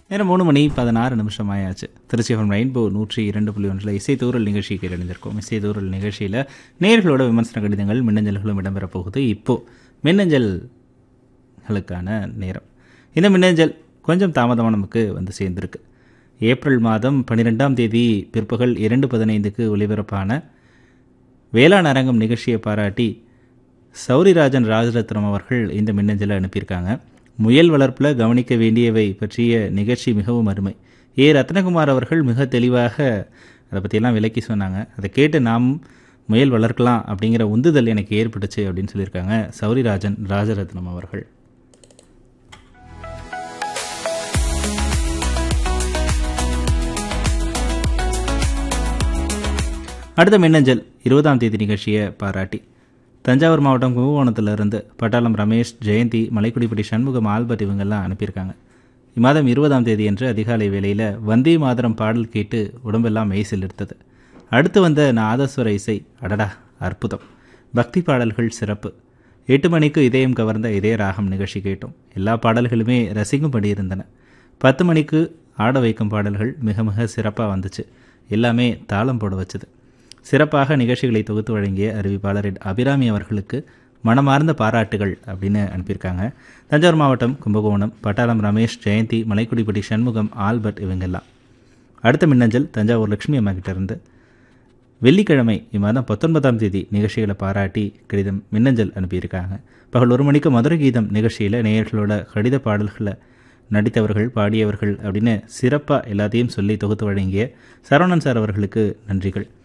நேரம் மூணு மணி பதினாறு நிமிஷம் ஆயாச்சு திருச்சி எஃப்எம் ரெயின்போ நூற்றி இரண்டு புள்ளி ஒன்றில் இசைத்தூரல் நிகழ்ச்சி கேட்டணிந்திருக்கோம் இசைத்தூரல் நிகழ்ச்சியில் நேர்களோட விமர்சன கடிதங்கள் மின்னஞ்சல்களும் இடம்பெறப் போகுது இப்போது மின்னஞ்சல்களுக்கான நேரம் இந்த மின்னஞ்சல் கொஞ்சம் தாமதமாக நமக்கு வந்து சேர்ந்திருக்கு ஏப்ரல் மாதம் பன்னிரெண்டாம் தேதி பிற்பகல் இரண்டு பதினைந்துக்கு ஒலிபரப்பான வேளாண் அரங்கம் நிகழ்ச்சியை பாராட்டி சௌரிராஜன் ராஜரத்னம் அவர்கள் இந்த மின்னஞ்சலை அனுப்பியிருக்காங்க முயல் வளர்ப்பில் கவனிக்க வேண்டியவை பற்றிய நிகழ்ச்சி மிகவும் அருமை ஏ ரத்னகுமார் அவர்கள் மிக தெளிவாக அதை பற்றியெல்லாம் விளக்கி சொன்னாங்க அதை கேட்டு நாம் முயல் வளர்க்கலாம் அப்படிங்கிற உந்துதல் எனக்கு ஏற்பட்டுச்சு அப்படின்னு சொல்லியிருக்காங்க சௌரிராஜன் ராஜரத்னம் அவர்கள் அடுத்த மின்னஞ்சல் இருபதாம் தேதி நிகழ்ச்சியை பாராட்டி தஞ்சாவூர் மாவட்டம் கும்பகோணத்திலிருந்து பட்டாளம் ரமேஷ் ஜெயந்தி மலைக்குடிப்பட்டி சண்முகம் ஆல்பர்ட் இவங்கெல்லாம் அனுப்பியிருக்காங்க இம்மாதம் இருபதாம் தேதி அன்று அதிகாலை வேளையில் வந்தே மாதரம் பாடல் கேட்டு உடம்பெல்லாம் மெய்சில் இருந்தது அடுத்து வந்த நாதஸ்வர இசை அடடா அற்புதம் பக்தி பாடல்கள் சிறப்பு எட்டு மணிக்கு இதயம் கவர்ந்த இதய ராகம் நிகழ்ச்சி கேட்டோம் எல்லா பாடல்களுமே ரசிக்கும்படி இருந்தன பத்து மணிக்கு ஆட வைக்கும் பாடல்கள் மிக மிக சிறப்பாக வந்துச்சு எல்லாமே தாளம் போட வச்சது சிறப்பாக நிகழ்ச்சிகளை தொகுத்து வழங்கிய அறிவிப்பாளர் அபிராமி அவர்களுக்கு மனமார்ந்த பாராட்டுகள் அப்படின்னு அனுப்பியிருக்காங்க தஞ்சாவூர் மாவட்டம் கும்பகோணம் பட்டாளம் ரமேஷ் ஜெயந்தி மலைக்குடிப்பட்டி சண்முகம் ஆல்பர்ட் இவங்கெல்லாம் அடுத்த மின்னஞ்சல் தஞ்சாவூர் லட்சுமி அம்மா கிட்ட இருந்து வெள்ளிக்கிழமை இம்மாதம் பத்தொன்பதாம் தேதி நிகழ்ச்சிகளை பாராட்டி கடிதம் மின்னஞ்சல் அனுப்பியிருக்காங்க பகல் ஒரு மணிக்கு மதுரை கீதம் நிகழ்ச்சியில் நேயர்களோட கடித பாடல்களை நடித்தவர்கள் பாடியவர்கள் அப்படின்னு சிறப்பாக எல்லாத்தையும் சொல்லி தொகுத்து வழங்கிய சரவணன் சார் அவர்களுக்கு நன்றிகள்